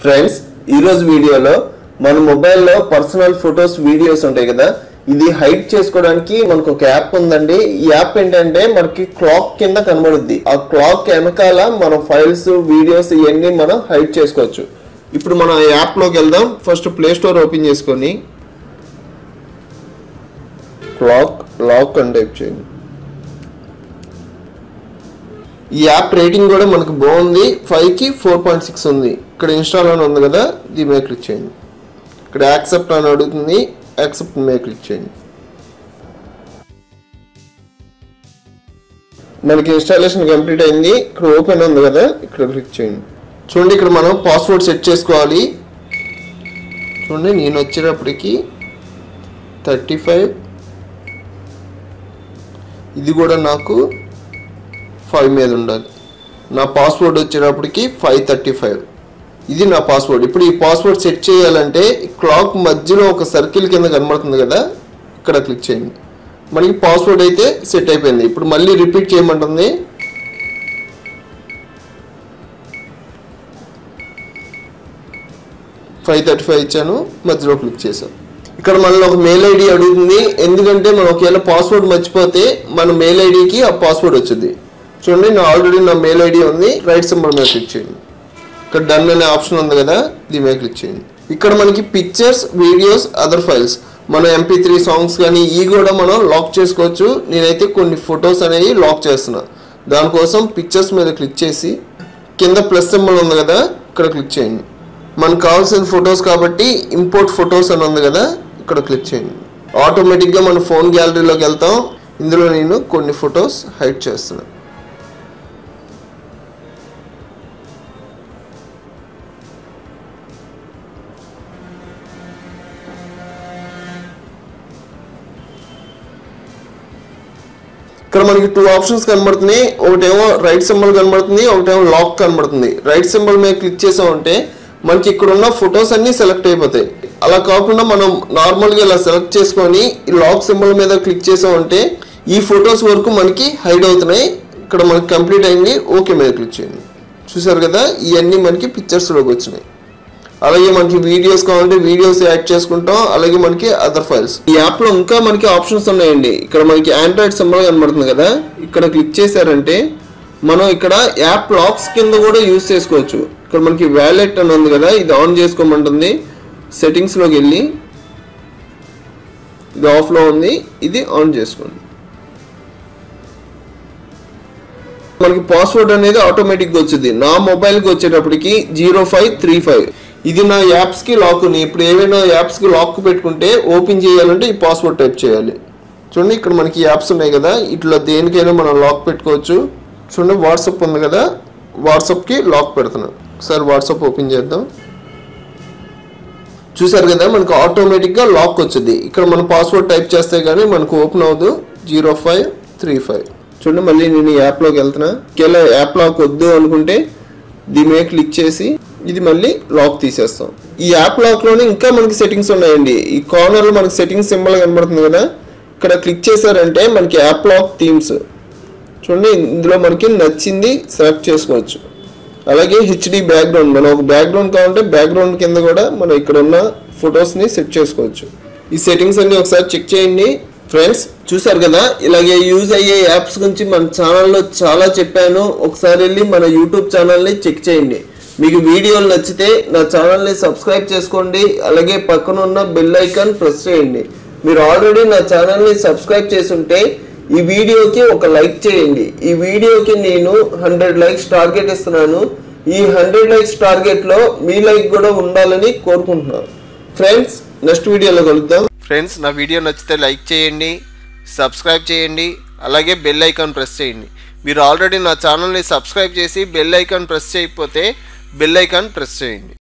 friends ఈరోజు వీడియోలో మన మొబైల్లో పర్సనల్ ఫొటోస్ వీడియోస్ ఉంటాయి కదా ఇది హైడ్ చేసుకోవడానికి మనకు ఒక యాప్ ఉందండి ఈ యాప్ ఏంటంటే మనకి క్లాక్ కింద కనబడుద్ది ఆ క్లాక్ వెనకాల మన ఫైల్స్ వీడియోస్ ఇవన్నీ మనం హైడ్ చేసుకోవచ్చు ఇప్పుడు మనం ఆ యాప్లోకి వెళ్దాం ఫస్ట్ ప్లే స్టోర్ ఓపెన్ చేసుకొని క్లాక్ లాక్ అని టైప్ చేయండి ఈ యాప్ రేటింగ్ కూడా మనకు బాగుంది ఫైవ్కి ఫోర్ పాయింట్ సిక్స్ ఉంది ఇక్కడ ఇన్స్టాల్ అని ఉంది కదా దీని మీద క్లిక్ చేయండి ఇక్కడ యాక్సెప్ట్ అని అడుగుతుంది యాక్సెప్ట్ మీద క్లిక్ చేయండి మనకి ఇన్స్టాలేషన్ కంప్లీట్ అయింది ఇక్కడ ఓపెన్ ఉంది కదా ఇక్కడ క్లిక్ చేయండి చూడండి ఇక్కడ మనం పాస్వర్డ్ సెట్ చేసుకోవాలి చూడండి నేను వచ్చేటప్పటికి థర్టీ ఫైవ్ ఇది కూడా నాకు ఫైవ్ మీద ఉండాలి నా పాస్వర్డ్ వచ్చేటప్పటికి ఫైవ్ థర్టీ ఫైవ్ ఇది నా పాస్వర్డ్ ఇప్పుడు ఈ పాస్వర్డ్ సెట్ చేయాలంటే క్లాక్ మధ్యలో ఒక సర్కిల్ కింద కనబడుతుంది కదా ఇక్కడ క్లిక్ చేయండి మనకి పాస్వర్డ్ అయితే సెట్ అయిపోయింది ఇప్పుడు మళ్ళీ రిపీట్ చేయమంటుంది ఫైవ్ థర్టీ ఫైవ్ ఇచ్చాను మధ్యలో క్లిక్ చేశాను ఇక్కడ మనల్ని ఒక మెయిల్ ఐడి అడుగుతుంది ఎందుకంటే మనం ఒకవేళ పాస్వర్డ్ మర్చిపోతే మన మెయిల్ ఐడికి ఆ పాస్వర్డ్ వచ్చింది చూడండి నా ఆల్రెడీ నా మెయిల్ ఐడి ఉంది రైట్ సింబల్ మీద క్లిక్ చేయండి ఇక్కడ డన్ అనే ఆప్షన్ ఉంది కదా దీని మీద క్లిక్ చేయండి ఇక్కడ మనకి పిక్చర్స్ వీడియోస్ అదర్ ఫైల్స్ మన ఎంపీ త్రీ సాంగ్స్ కానీ ఇవి కూడా మనం లాక్ చేసుకోవచ్చు నేనైతే కొన్ని ఫొటోస్ అనేవి లాక్ చేస్తున్నా దానికోసం పిక్చర్స్ మీద క్లిక్ చేసి కింద ప్లస్ సింబల్ ఉంది కదా ఇక్కడ క్లిక్ చేయండి మనకు కావాల్సిన ఫొటోస్ కాబట్టి ఇంపోర్ట్ ఫొటోస్ అని ఉంది కదా ఇక్కడ క్లిక్ చేయండి ఆటోమేటిక్గా మన ఫోన్ గ్యాలరీలోకి వెళ్తాం ఇందులో నేను కొన్ని ఫొటోస్ హైడ్ చేస్తున్నాను ఇక్కడ మనకి టూ ఆప్షన్స్ కనబడుతున్నాయి ఒకటేమో రైట్ సింబల్ కనబడుతుంది ఒకటేమో లాక్ కనబడుతుంది రైట్ సింబల్ మీద క్లిక్ చేసామంటే మనకి ఇక్కడ ఉన్న ఫొటోస్ అన్ని సెలెక్ట్ అయిపోతాయి అలా కాకుండా మనం నార్మల్గా ఇలా సెలెక్ట్ చేసుకొని ఈ లాక్ సింబల్ మీద క్లిక్ చేసామంటే ఈ ఫొటోస్ వరకు మనకి హైడ్ అవుతున్నాయి ఇక్కడ మనకి కంప్లీట్ అయింది ఓకే మీద క్లిక్ చేయండి చూసారు కదా ఇవన్నీ మనకి పిక్చర్స్లోకి వచ్చినాయి అలాగే మనకి వీడియోస్ కావాలంటే వీడియోస్ యాడ్ చేసుకుంటాం అలాగే మనకి అదర్ ఫైల్స్ ఈ యాప్ లో ఇంకా మనకి ఆప్షన్స్ ఉన్నాయండి ఇక్కడ మనకి ఆండ్రాయిడ్ సింబల్ కనబడుతుంది కదా ఇక్కడ క్లిక్ చేశారంటే మనం ఇక్కడ యాప్ లాక్స్ కింద కూడా యూస్ చేసుకోవచ్చు ఇక్కడ మనకి వ్యాలెట్ అని ఉంది కదా ఇది ఆన్ చేసుకోమంటుంది సెట్టింగ్స్ లోకి వెళ్ళి ఇది ఆఫ్ లో ఉంది ఇది ఆన్ చేసుకోండి మనకి పాస్వర్డ్ అనేది ఆటోమేటిక్గా వచ్చింది నా మొబైల్కి వచ్చేటప్పటికి జీరో ఫైవ్ త్రీ ఫైవ్ ఇది నా యాప్స్కి లాక్ ఉంది ఇప్పుడు ఏవైనా యాప్స్కి లాక్ పెట్టుకుంటే ఓపెన్ చేయాలంటే ఈ పాస్వర్డ్ టైప్ చేయాలి చూడండి ఇక్కడ మనకి యాప్స్ ఉన్నాయి కదా ఇట్లా దేనికైనా మనం లాక్ పెట్టుకోవచ్చు చూడండి వాట్సాప్ ఉంది కదా వాట్సాప్కి లాక్ పెడుతున్నాం ఒకసారి వాట్సాప్ ఓపెన్ చేద్దాం చూసారు కదా మనకు ఆటోమేటిక్గా లాక్ వచ్చింది ఇక్కడ మన పాస్వర్డ్ టైప్ చేస్తే కానీ మనకు ఓపెన్ అవ్వదు జీరో ఫైవ్ త్రీ ఫైవ్ చూడండి మళ్ళీ నేను ఈ యాప్లోకి వెళ్తున్నా ఒకవేళ యాప్ లాక్ వద్దు అనుకుంటే దీని మీద క్లిక్ చేసి ఇది మళ్ళీ లాక్ తీసేస్తాం ఈ యాప్ లాక్లోనే ఇంకా మనకి సెట్టింగ్స్ ఉన్నాయండి ఈ కార్నర్లో మనకి సెట్టింగ్స్ సింబల్ కనబడుతుంది కదా ఇక్కడ క్లిక్ చేశారంటే మనకి యాప్ లాక్ థీమ్స్ చూడండి ఇందులో మనకి నచ్చింది సెలెక్ట్ చేసుకోవచ్చు అలాగే హెచ్డి బ్యాక్గ్రౌండ్ మనం ఒక బ్యాక్గ్రౌండ్ కావాలంటే బ్యాక్గ్రౌండ్ కింద కూడా మనం ఇక్కడ ఉన్న ఫొటోస్ని సెట్ చేసుకోవచ్చు ఈ సెట్టింగ్స్ అన్ని ఒకసారి చెక్ చేయండి ఫ్రెండ్స్ చూసారు కదా ఇలాగే యూజ్ అయ్యే యాప్స్ గురించి మన ఛానల్లో చాలా చెప్పాను ఒకసారి వెళ్ళి మన యూట్యూబ్ ఛానల్ని చెక్ చేయండి మీకు వీడియోలు నచ్చితే నా ఛానల్ని సబ్స్క్రైబ్ చేసుకోండి అలాగే పక్కన ఉన్న బెల్ ఐకాన్ ప్రెస్ చేయండి మీరు ఆల్రెడీ నా ఛానల్ని సబ్స్క్రైబ్ చేసుంటే ఈ వీడియోకి ఒక లైక్ చేయండి ఈ వీడియోకి నేను హండ్రెడ్ లైక్స్ టార్గెట్ ఇస్తున్నాను ఈ హండ్రెడ్ లైక్స్ టార్గెట్లో మీ లైక్ కూడా ఉండాలని కోరుకుంటున్నాను ఫ్రెండ్స్ నెక్స్ట్ వీడియోలో కలుద్దాం ఫ్రెండ్స్ నా వీడియో నచ్చితే లైక్ చేయండి సబ్స్క్రైబ్ చేయండి అలాగే బెల్ ఐకాన్ ప్రెస్ చేయండి మీరు ఆల్రెడీ నా ఛానల్ని సబ్స్క్రైబ్ చేసి బెల్ ఐకాన్ ప్రెస్ చేయకపోతే బెల్ ఐకాన్ ప్రెస్ చేయండి